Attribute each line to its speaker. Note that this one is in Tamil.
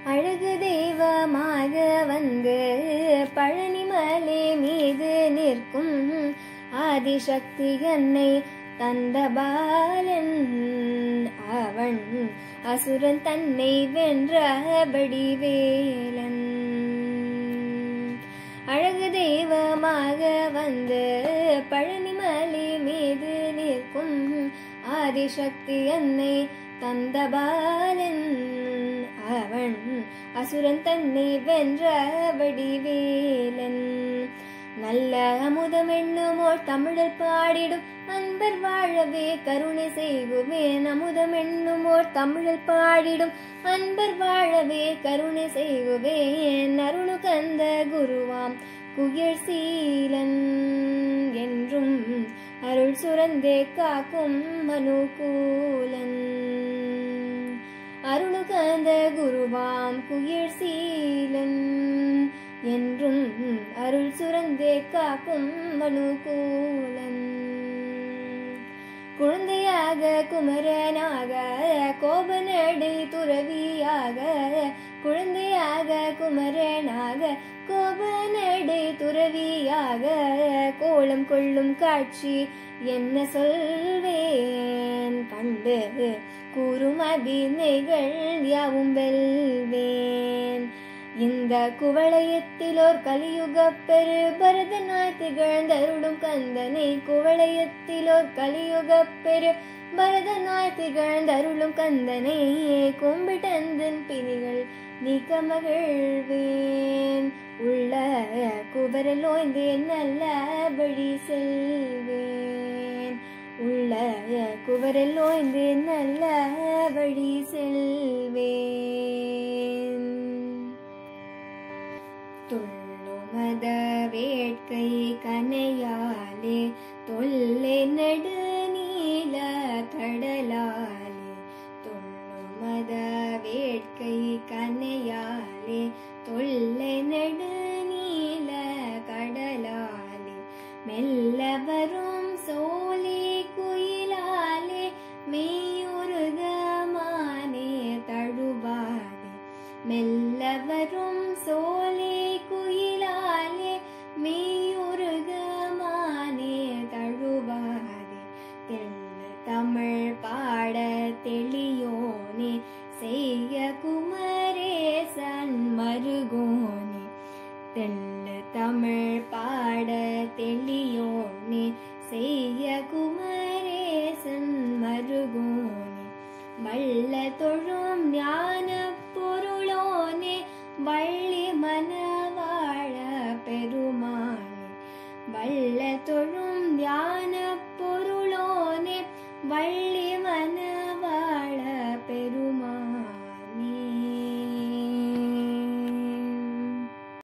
Speaker 1: அழகு தெய்வமாக வந்து பழனிமலை மீது நிற்கும் ஆதிசக்தி என்னை தந்த பாலன் அவன் அசுரன் தன்னை வென்றபடி வேலன் அழகு தெய்வமாக வந்து பழனிமலை மீது நிற்கும் ஆதிசக்தி என்னை தந்த பாலன் அவன் அசுரன் தன்னை வென்றபடி வேலன் நல்ல அமுதம் என்னுமோ தமிழர் பாடிடும் அன்பர் வாழவே கருணை செய்குவேன் அமுதம் என்னுமோர் தமிழர் பாடிடும் அன்பர் வாழவே கருணை செய்குவேன் அருணு கந்த குருவாம் குயர் சீலன் என்றும் அருள் சுரந்தே காக்கும் மனுகூலன் அருணு கந்த குருவாம் குயர் சீலன் என்றும் அருள் சுரந்தே காக்கும் மனுகூலன் குழந்தையாக குமரனாக கோபனடை துறவியாக குழந்தையாக குமரனாக கோபனடை துறவியாக கோலம் கொள்ளும் காட்சி என்ன சொல்வேன் கண்டு கூறும் அபிநைகள் யாவும் வெல்வேன் இந்த குவளையத்திலோர் கலியுகப் பெரு பரதனாய் திகழ்ந்தருளும் கந்தனை குவளையத்திலோர் கலியுகப் பெரு பரதனாய் திகழ்ந்தருளும் கந்தனை கும்பிட்டந்தன் பிணிகள் நீக்க மகிழ்வேன் உள்ள குவரலோய்ந்தேன் நல்ல வழி செல்வேன் உள்ள குவரலோய்ந்தேன் நல்ல வழி செல்வேன் துள்ளுமத வேட்கை கனையாலே தொல்லை நடு நீல கடலாலே துள்ளுமத வேட்கை கனையாலே தொல்லை நடு நீல கடலாலே மெல்ல வரும் சோலை குயிலாலே மெய்யுருகமானே தழுவாதே மெல்ல வரும் சோலை குயிலாலே மெய்யுருகமானே தழுவாதே தெள்ள தமிழ் பாட தெளியோனே செய்ய குமரேசன் மருகோனே தெள்ள தமிழ் பாட தெளியோனே செய்ய குமரேசன் மருகோனே வள்ள தொழும் ஞான பொருளோனே வள்ளி மனவாழ பெருமானே வள்ள தொழும் ஞான பொருளோனே வள்ளி